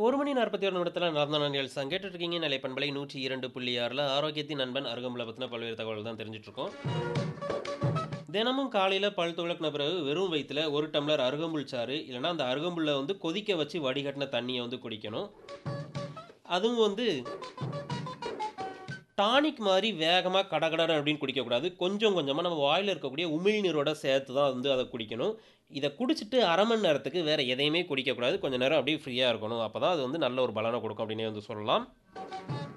1 மணி 41 நிமிடத்துல நடந்த நிகழ்ச்சி தான் கேட்டுட்டு இருக்கீங்க. நிலை பண்பலை 102.6ல ஆரோக்கியத்தின் நண்பன் அருகம்புல பத்தின பல்வேறு தகவல்கள் தான் தெரிஞ்சுட்டு இருக்கோம். தினமும் காலையில பல் துலக்கின பிறகு வெறும் வயித்துல 1 டம்ளர் அருகம்புல் சாறு, இல்லன்னா அந்த அருகம்புல்ல வந்து கொதிக்க வச்சு வடிகட்டின தண்ணிய வந்து குடிக்கணும். அதுவும் வந்து டானிக் மாரி வேகமா கடகடன்னு அப்படின்னு குடிக்கக்கூடாது. கொஞ்சம் கொஞ்சமா நம்ம வாயில இருக்கக்கூடிய உமிழ்நீரோட சேர்த்து தான் வந்து அத குடிக்கணும். இத குடிச்சிட்டு 1/2 மணி நேரத்துக்கு வேற எதையுமே குடிக்கக்கூடாது. கொஞ்ச நேரம் அப்படியே ஃப்ரீயா இருக்கணும். அப்பதான் அது வந்து நல்ல ஒரு பலன குடுக்கும் அப்படின்னே வந்து சொல்லலாம்.